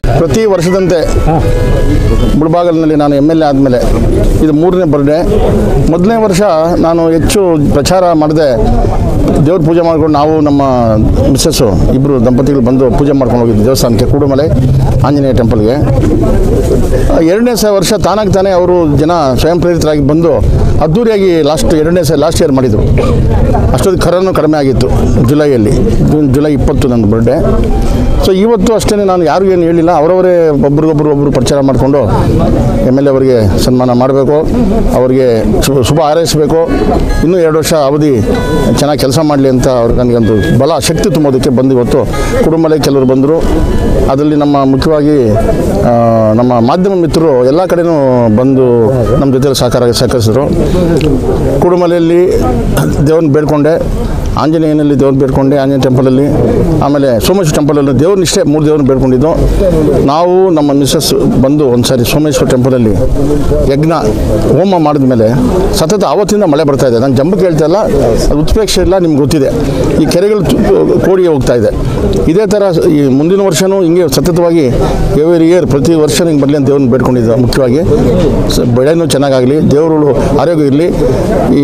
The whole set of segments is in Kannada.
ಪ್ರತಿ ವರ್ಷದಂತೆ ಮುಳಬಾಗಲಿನಲ್ಲಿ ನಾನು ಎಮ್ ಎಲ್ ಎ ಆದಮೇಲೆ ಇದು ಮೂರನೇ ಬರ್ಡೇ ಮೊದಲನೇ ವರ್ಷ ನಾನು ಹೆಚ್ಚು ಪ್ರಚಾರ ಮಾಡದೆ ದೇವ್ರ ಪೂಜೆ ಮಾಡ್ಕೊಂಡು ನಾವು ನಮ್ಮ ಮಿಸ್ಸಸ್ಸು ಇಬ್ಬರು ದಂಪತಿಗಳು ಬಂದು ಪೂಜೆ ಮಾಡ್ಕೊಂಡು ಹೋಗಿದ್ವಿ ದೇವಸ್ಥಾನಕ್ಕೆ ಕೂಡುಮಲೆ ಆಂಜನೇಯ ಟೆಂಪಲ್ಗೆ ಎರಡನೇ ಸ ವರ್ಷ ತಾನಾಗಿ ತಾನೇ ಅವರು ಜನ ಸ್ವಯಂ ಪ್ರೇರಿತರಾಗಿ ಬಂದು ಅದ್ದೂರಿಯಾಗಿ ಲಾಸ್ಟ್ ಎರಡನೇ ಸ ಲಾಸ್ಟ್ ಇಯರ್ ಮಾಡಿದರು ಅಷ್ಟೊಂದು ಕರೋನಾ ಕಡಿಮೆ ಆಗಿತ್ತು ಜುಲೈಯಲ್ಲಿ ಜೂನ್ ಜುಲೈ ಇಪ್ಪತ್ತು ನನ್ನ ಬರ್ಡೇ ಸೊ ಇವತ್ತು ಅಷ್ಟೇ ನಾನು ಯಾರಿಗೂ ಏನು ಹೇಳಿಲ್ಲ ಅವರವರೇ ಒಬ್ರಿಗೊಬ್ರು ಒಬ್ಬರು ಪ್ರಚಾರ ಮಾಡಿಕೊಂಡು ಎಮ್ ಎಲ್ ಎ ಅವರಿಗೆ ಸನ್ಮಾನ ಮಾಡಬೇಕು ಅವರಿಗೆ ಶುಭ ಶುಭ ಹಾರೈಸಬೇಕು ಇನ್ನೂ ಎರಡು ವರ್ಷ ಅವಧಿ ಚೆನ್ನಾಗಿ ಕೆಲಸ ಮಾಡಲಿ ಅಂತ ಅವ್ರು ನನಗೊಂದು ಬಲ ಶಕ್ತಿ ತುಂಬೋದಕ್ಕೆ ಬಂದು ಇವತ್ತು ಕುಟುಂಬದಲ್ಲಿ ಕೆಲವರು ಬಂದರು ಅದರಲ್ಲಿ ನಮ್ಮ ಮುಖ್ಯವಾಗಿ ಆ, ನಮ್ಮ ಮಾಧ್ಯಮ ಮಿತ್ರರು ಎಲ್ಲ ಕಡೆನೂ ಬಂದು ನಮ್ಮ ಜೊತೆ ಸಹಕಾರ ಸಹಕರಿಸಿದ್ರು ಕುಡುಮಲೆಯಲ್ಲಿ ದೇವ್ರನ್ನ ಬೇಡ್ಕೊಂಡೆ ಆಂಜನೇಯನಲ್ಲಿ ದೇವ್ರನ್ನ ಬೇಡ್ಕೊಂಡೆ ಆಂಜನೇಯ ಟೆಂಪಲಲ್ಲಿ ಆಮೇಲೆ ಸೋಮೇಶ್ವರ ಟೆಂಪಲಲ್ಲಿ ದೇವ್ರನ್ನಿಷ್ಟೇ ಮೂರು ದೇವ್ರನ್ನ ಬೇಡ್ಕೊಂಡಿದ್ದು ನಾವು ನಮ್ಮ ಮಿಸ್ಸಸ್ ಬಂದು ಒಂದು ಸಾರಿ ಸೋಮೇಶ್ವರ ಟೆಂಪಲಲ್ಲಿ ಯಜ್ಞ ಹೋಮ ಮಾಡಿದ ಮೇಲೆ ಸತತ ಆವತ್ತಿಂದ ಮಳೆ ಬರ್ತಾ ಇದೆ ನಾನು ಜಂಬಕ್ಕೆ ಹೇಳ್ತಾ ಇಲ್ಲ ಅದು ಉತ್ಪ್ರೇಕ್ಷೆ ಇಲ್ಲ ನಿಮ್ಗೆ ಗೊತ್ತಿದೆ ಈ ಕೆರೆಗಳು ತು- ಕೋಡಿ ಹೋಗ್ತಾ ಇದೆ ಇದೇ ಥರ ಈ ಮುಂದಿನ ವರ್ಷವೂ ಹಿಂಗೆ ಸತತವಾಗಿ ಎವ್ರಿ ಇಯರ್ ಪ್ರತಿ ವರ್ಷ ಹಿಂಗೆ ಬರಲಿ ಅಂತ ದೇವ್ರನ್ನ ಬೇಡ್ಕೊಂಡಿದ್ದೆ ಮುಖ್ಯವಾಗಿ ಸ- ಬೆಳೆನೂ ಚೆನ್ನಾಗಾಗಲಿ ದೇವರುಗಳು ಆರೋಗ್ಯ ಇರಲಿ ಈ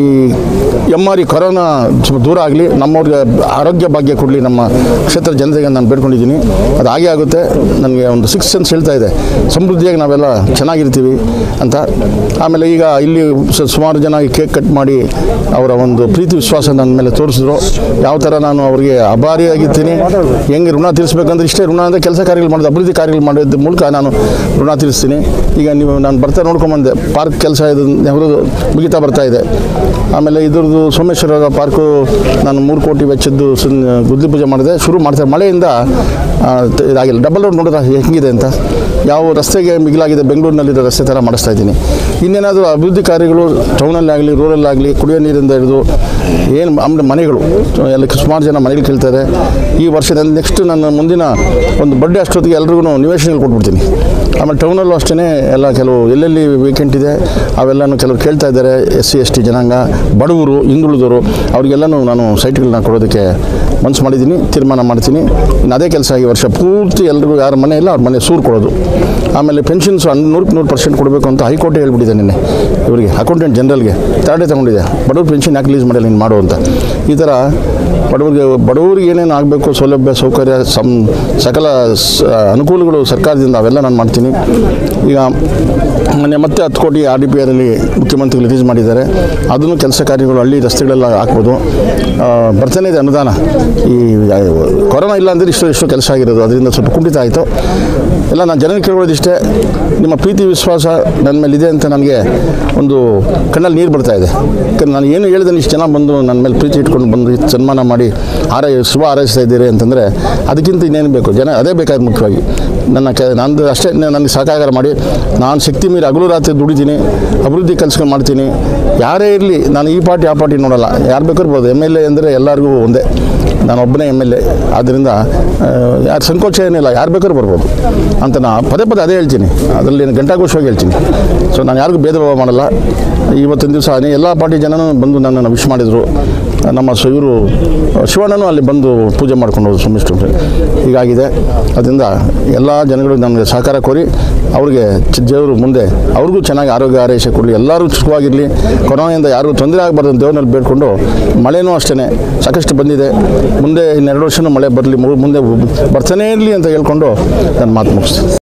ಎಮ್ ಆರ್ ಈ ಕೊರೋನಾ ಸ್ವಲ್ಪ ದೂರ ಆಗಲಿ ನಮ್ಮವ್ರಿಗೆ ಆರೋಗ್ಯ ಭಾಗ್ಯ ಕೊಡಲಿ ನಮ್ಮ ಕ್ಷೇತ್ರ ಜನತೆಗೆ ನಾನು ಬೇಡ್ಕೊಂಡಿದ್ದೀನಿ ಅದು ಹಾಗೆ ಆಗುತ್ತೆ ನನಗೆ ಒಂದು ಸಿಕ್ಸ್ ಸೆನ್ಸ್ ಹೇಳ್ತಾ ಇದೆ ಸಮೃದ್ಧಿಯಾಗಿ ನಾವೆಲ್ಲ ಚೆನ್ನಾಗಿರ್ತೀವಿ ಅಂತ ಆಮೇಲೆ ಈಗ ಇಲ್ಲಿ ಸ- ಸುಮಾರು ಜನ ಈ ಕೇಕ್ ಕಟ್ ಮಾಡಿ ಅವರ ಒಂದು ಪ್ರೀತಿ ವಿಶ್ವಾಸ ನನ್ನ ಮೇಲೆ ತೋರಿಸಿದ್ರು ಯಾವ ಥರ ನಾನು ಅವರಿಗೆ ಅಭಾರಿಯಾಗಿರ್ತೀನಿ ಹೆಂಗೆ ಋಣ ತೀರಿಸ್ಬೇಕಂದ್ರೆ ಇಷ್ಟೇ ಋಣ ಅಂದರೆ ಕೆಲಸ ಕಾರ್ಯಗಳು ಮಾಡೋದು ಅಭಿವೃದ್ಧಿ ಕಾರ್ಯಗಳು ಮಾಡೋದ್ರ ಮೂಲಕ ನಾನು ಋಣ ತೀರಿಸ್ತೀನಿ ಈಗ ನೀವು ನಾನು ಬರ್ತಾ ನೋಡ್ಕೊಂಬಂದೆ ಪಾರ್ಕ್ ಕೆಲಸ ಇದು ನೆಹರು ಮುಗಿತಾ ಬರ್ತಾ ಇದೆ ಆಮೇಲೆ ಇದ್ರದ್ದು ಸೋಮೇಶ್ವರ ಪಾರ್ಕು ನಾನು ಮೂರು ಕೋಟಿ ವೆಚ್ಚದ್ದು ಸುನ್ ಗುದ್ಲಿ ಪೂಜೆ ಮಾಡಿದೆ ಶುರು ಮಾಡ್ತಾರೆ ಮಳೆಯಿಂದ ಆ, ತ- ಇದಾಗಿಲ್ಲ ಡಬಲ್ ರೋಡ್ ನೋಡಿದ್ರೆ ಹೆಂಗಿದೆ ಅಂತ ಯಾವ ರಸ್ತೆಗೆ ಮಿಗಿಲಾಗಿದೆ ಬೆಂಗಳೂರಿನಲ್ಲಿರೋ ರಸ್ತೆ ಥರ ಮಾಡಿಸ್ತಾ ಇದ್ದೀನಿ ಇನ್ನೇನಾದರೂ ಅಭಿವೃದ್ಧಿ ಕಾರ್ಯಗಳು ಟೌನಲ್ಲಿ ಆಗಲಿ ರೂರಲ್ಲಾಗಲಿ ಕುಡಿಯೋ ನೀರಿಂದ ಹಿಡಿದು ಏನು ಆಮೇಲೆ ಮನೆಗಳು ಎಲ್ಲ ಸುಮಾರು ಜನ ಮನೆಗಳು ಕೇಳ್ತಾರೆ ಈ ವರ್ಷದ ನೆಕ್ಸ್ಟ್ ನನ್ನ ಮುಂದಿನ ಒಂದು ಬರ್ಡೇ ಅಷ್ಟೊತ್ತಿಗೆ ಎಲ್ರಿಗೂ ನಿವೇಶನಗಳು ಕೊಟ್ಬಿಡ್ತೀನಿ ಆಮೇಲೆ ಟೌನಲ್ಲೂ ಅಷ್ಟೇ ಎಲ್ಲ ಕೆಲವು ಎಲ್ಲೆಲ್ಲಿ ವೀಕೆಂಟ್ ಇದೆ ಅವೆಲ್ಲನೂ ಕೆಲವರು ಕೇಳ್ತಾ ಇದ್ದಾರೆ ಎಸ್ ಸಿ ಎಸ್ ಟಿ ಜನಾಂಗ ಬಡವರು ಹಿಂದುಳಿದವರು ಅವರಿಗೆಲ್ಲನೂ ನಾನು ಸೈಟ್ಗಳನ್ನ ಕೊಡೋದಕ್ಕೆ ಮನಸ್ಸು ಮಾಡಿದ್ದೀನಿ ತೀರ್ಮಾನ ಮಾಡ್ತೀನಿ ಇನ್ನು ಅದೇ ಕೆಲಸ ಈ ವರ್ಷ ಪೂರ್ತಿ ಎಲ್ರಿಗೂ ಯಾರ ಮನೆ ಇಲ್ಲ ಅವ್ರ ಮನೆ ಸೂರು ಕೊಡೋದು ಆಮೇಲೆ ಪೆನ್ಷನ್ಸ್ ನೂರಕ್ಕೆ ನೂರು ಪರ್ಸೆಂಟ್ ಕೊಡಬೇಕು ಅಂತ ಹೈಕೋರ್ಟೇ ಹೇಳ್ಬಿಟ್ಟಿದೆ ನಿನ್ನೆ ಇವರಿಗೆ ಅಕೌಂಟೆಂಟ್ ಜನರಲ್ಗೆ ತರಡೆ ತಗೊಂಡಿದೆ ಬಡವ್ರ ಪೆನ್ಷನ್ ಯಾಕೆ ರಿಲೀಸ್ ಮಾಡಿಲ್ಲ ನೀನು ಮಾಡು ಅಂತ ಈ ಥರ ಬಡವರಿಗೆ ಬಡವರಿಗೆ ಏನೇನು ಆಗಬೇಕು ಸೌಲಭ್ಯ ಸೌಕರ್ಯ ಸಂ ಸಕಲ ಸ- ಅನುಕೂಲಗಳು ಸರ್ಕಾರದಿಂದ ಅವೆಲ್ಲ ನಾನು ಮಾಡ್ತೀನಿ ಈಗ ಮೊನ್ನೆ ಮತ್ತೆ ಹತ್ತು ಕೋಟಿ ಆರ್ ಡಿ ಪಿ ಆರಲ್ಲಿ ಮುಖ್ಯಮಂತ್ರಿಗಳು ರಿಲೀಸ್ ಮಾಡಿದ್ದಾರೆ ಅದನ್ನು ಕೆಲಸ ಕಾರ್ಯಗಳು ಹಳ್ಳಿ ರಸ್ತೆಗಳೆಲ್ಲ ಹಾಕ್ಬೋದು ಆ, ಬರ್ತಾನೆ ಇದೆ ಅನುದಾನ ಈ ಆ, ಕೊರೋನಾ ಇಲ್ಲ ಅಂದರೆ ಇಷ್ಟು ಇಷ್ಟು ಕೆಲಸ ಆಗಿರೋದು ಅದರಿಂದ ಸ್ವಲ್ಪ ಕುಂಠಿತ ಆಯಿತು ಎಲ್ಲ ನಾನು ಜನರಿಗೆ ಕೇಳೋದಿಷ್ಟೇ ನಿಮ್ಮ ಪ್ರೀತಿ ವಿಶ್ವಾಸ ನನ್ನ ಮೇಲೆ ಇದೆ ಅಂತ ನನಗೆ ಒಂದು ಕಣ್ಣಲ್ಲಿ ನೀರು ಬರ್ತಾ ಇದೆ ಯಾಕಂದ್ರೆ ನಾನು ಏನು ಹೇಳಿದೆ ಇಷ್ಟು ಜನ ಬಂದು ನನ್ನ ಮೇಲೆ ಪ್ರೀತಿ ಇಟ್ಕೊಂಡು ಬಂದು ಇಷ್ಟು ಸನ್ಮಾನ ಮಾಡಿ ಆರೈ ಶುಭ ಹಾರೈಸ್ತಾ ಇದ್ದೀರಿ ಅಂತಂದರೆ ಅದಕ್ಕಿಂತ ಇನ್ನೇನು ಬೇಕು ಜನ ಅದೇ ಬೇಕಾದ ಮುಖ್ಯವಾಗಿ ನನ್ನ ಕೆ ನಂದು ಅಷ್ಟೇ ನನಗೆ ಸಹಕಾರ ಮಾಡಿ ನಾನು ಶಕ್ತಿ ಮೀರಿ ಹಗಲು ರಾತ್ರಿ ದುಡಿತೀನಿ ಅಭಿವೃದ್ಧಿ ಕೆಲಸಗಳು ಮಾಡ್ತೀನಿ ಯಾರೇ ಇರಲಿ ನಾನು ಈ ಪಾರ್ಟಿ ಆ ಪಾರ್ಟಿ ನೋಡಲ್ಲ ಯಾರು ಬೇಕಾದ್ರೂ ಬರ್ಬೋದು ಎಮ್ ಎಲ್ ಎ ಅಂದರೆ ಎಲ್ಲರಿಗೂ ಒಂದೇ ನಾನು ಒಬ್ಬನೇ ಎಮ್ ಎಲ್ ಎ ಆದ್ದರಿಂದ ಯಾರು ಸಂಕೋಚ ಏನಿಲ್ಲ ಯಾರು ಬೇಕಾದ್ರೂ ಬರ್ಬೋದು ಅಂತ ನಾ ಪದೇ ಪದೇ ಅದೇ ಹೇಳ್ತೀನಿ ಅದರಲ್ಲಿ ಏನು ಗಂಟಾಘೋಷವಾಗಿ ಹೇಳ್ತೀನಿ ಸೊ ನಾನು ಯಾರಿಗೂ ಭೇದ ಭಾವ ಮಾಡಲ್ಲ ಇವತ್ತಿನ ದಿವಸ ಎಲ್ಲ ಪಾರ್ಟಿ ಜನನೂ ಬಂದು ನನ್ನನ್ನು ವಿಶ್ ಮಾಡಿದರು ನಮ್ಮ ಸ ಇವರು ಶಿವಣ್ಣನೂ ಅಲ್ಲಿ ಬಂದು ಪೂಜೆ ಮಾಡ್ಕೊಂಡು ಹೋದ್ರು ಸುಮಿಷ್ಟು ಹೀಗಾಗಿದೆ ಅದರಿಂದ ಎಲ್ಲ ಜನಗಳು ನಮಗೆ ಸಹಕಾರ ಕೋರಿ ಅವ್ರಿಗೆ ಚ- ದೇವರು ಮುಂದೆ ಅವ್ರಿಗೂ ಚೆನ್ನಾಗಿ ಆರೋಗ್ಯ ಆರೈಕೆ ಕೊಡಲಿ ಎಲ್ಲರೂ ಸುಖವಾಗಿರಲಿ ಕೊರೋನಾದಿಂದ ಯಾರಿಗೂ ತೊಂದರೆ ಆಗಬಾರ್ದು ಅಂತ ದೇವ್ರನ್ನಲ್ಲಿ ಬೇಡ್ಕೊಂಡು ಮಳೆನೂ ಅಷ್ಟೇ ಸಾಕಷ್ಟು ಬಂದಿದೆ ಮುಂದೆ ಇನ್ನೆರಡು ವರ್ಷನೂ ಮಳೆ ಬರಲಿ ಮುಂದೆ ಬರ್ತಾನೇ ಇರಲಿ ಅಂತ ಹೇಳ್ಕೊಂಡು ನಾನು ಮಾತು ಮುಗಿಸ್ತೀನಿ